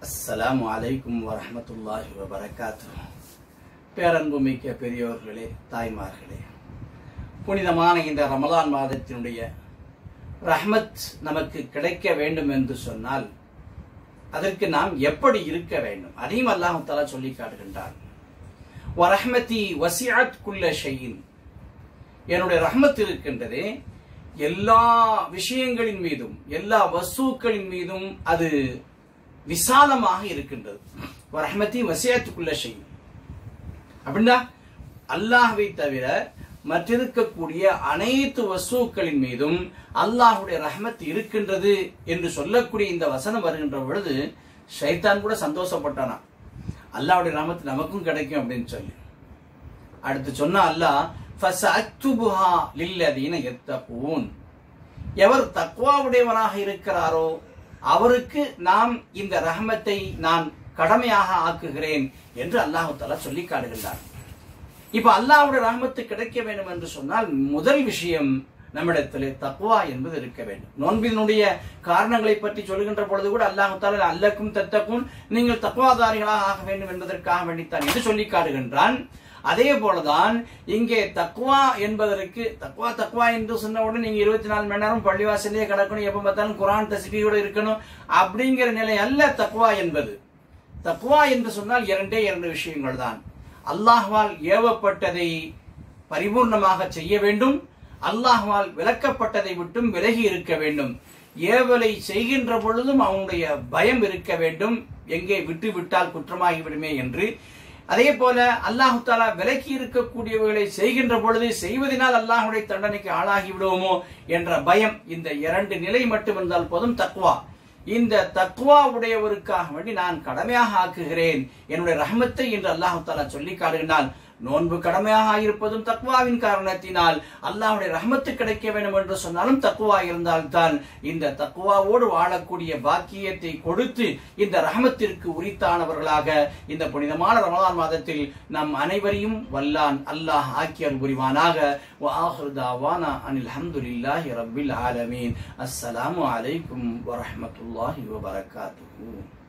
அஸ்ஸலாமு அலைக்கும் வரஹ்மத்துல்லாஹி வபரகாத்து பேரன்புமிக்க பெரியோர்களே தாய்மார்களே புனிதமான இந்த ரமலான் மாதத்தினுடைய ரஹ்மத் நமக்கு கிடைக்க வேண்டும் என்று சொன்னால் அதற்கு நாம் எப்படி இருக்க வேண்டும் அதையும் அல்லாஹ் தலா சொல்லி காட்டுகின்றான் வரஹ்மதி வசிஅத் குல்ல ஷையின் என்னுடைய ரஹ்மத் இருக்கின்றதே எல்லா விஷயங்களின் மீதும் எல்லா வஸ்துக்களின் மீதும் அது விசாலமாக இருக்கின்றது ரஹ்மதி வசியத்துக்குள்ள செய்யும் அப்படின்னா அல்லாஹ்வை தவிர மற்றிருக்கக்கூடிய அனைத்து வஸ்துக்களின் மீதும் அல்லாஹுடைய ரஹ்மத் இருக்கின்றது என்று சொல்லக்கூடிய இந்த வசனம் வருகின்ற பொழுது ஷைத்தான் கூட சந்தோஷப்பட்டானா அல்லாஹ்வுடைய ரஹ்மத் நமக்கும் கிடைக்கும் அப்படின்னு சொல்லி அடுத்து சொன்ன அல்லாஹ் ஃபசஅக்துபுஹா லில்லதீன யத்தகூன் எவர் தக்வாவுடையவனாக இருக்கிறாரோ அவருக்கு நாம் இந்த ரஹமத்தை நான் கடமையாக ஆக்குகிறேன் என்று அல்லாஹு தலா சொல்லி காடுகின்றார் இப்ப அல்லாஹ்வுடைய ரஹமத்து கிடைக்க வேண்டும் என்று சொன்னால் முதல் விஷயம் நம்மிடத்திலே தக்வா என்பது இருக்க வேண்டும் நோன்பினுடைய காரணங்களை பற்றி சொல்கின்ற பொழுது கூட அல்லாஹு தாலா அல்லக்கும் தத்தக்கும் நீங்கள் தக்குவாதாரிகளாக ஆக வேண்டும் என்பதற்காக வேண்டித்தான் என்று சொல்லி காடுகின்றான் அதே போலதான் இங்கே தக்குவா என்பதற்கு தக்குவா தக்குவா என்று சொன்ன உடனே நீங்க இருபத்தி நாலு மணி நேரம் பள்ளிவாசலே கிடக்கணும் எப்ப பார்த்தாலும் குரான் தஸ்பியோட இருக்கணும் அப்படிங்கிற நிலை அல்ல தக்குவா என்பது தக்குவா என்று சொன்னால் இரண்டே இரண்டு விஷயங்கள் தான் அல்லாஹ்வால் ஏவப்பட்டதை பரிபூர்ணமாக செய்ய வேண்டும் அல்லாஹ்வால் விளக்கப்பட்டதை விட்டும் விலகி இருக்க வேண்டும் ஏவலை செய்கின்ற பொழுதும் அவனுடைய பயம் இருக்க வேண்டும் எங்கே விட்டு விட்டால் குற்றமாகிவிடுமே என்று அதே போல அல்லாஹு தாலா விலக்கி இருக்கக்கூடியவர்களை செய்கின்ற பொழுது செய்வதனால் அல்லாஹுடைய தண்டனைக்கு ஆளாகி விடுவோமோ என்ற பயம் இந்த இரண்டு நிலை மட்டும் இருந்தால் போதும் தக்குவா இந்த தக்குவா உடையவருக்காக வேண்டி நான் கடமையாக ஆக்குகிறேன் என்னுடைய ரஹமத்தை என்று அல்லாஹு தாலா சொல்லி காடுகின்றால் நோன்பு கடமையாக இருப்பதும் தக்குவாவின் காரணத்தினால் அல்லாஹுடைய ரஹமத்து கிடைக்க வேண்டும் என்று சொன்னாலும் தக்குவா இருந்தால்தான் இந்த தக்குவாவோடு வாழக்கூடிய பாக்கியத்தை கொடுத்து இந்த ரஹமத்திற்கு உரித்தானவர்களாக இந்த புனிதமான ரமலான் மாதத்தில் நம் அனைவரையும் வல்லான் அல்லாஹ் ஆக்கியல் புரிவானாக وآخر دعوانا أن الحمد لله رب العالمين السلام عليكم ورحمة الله وبركاته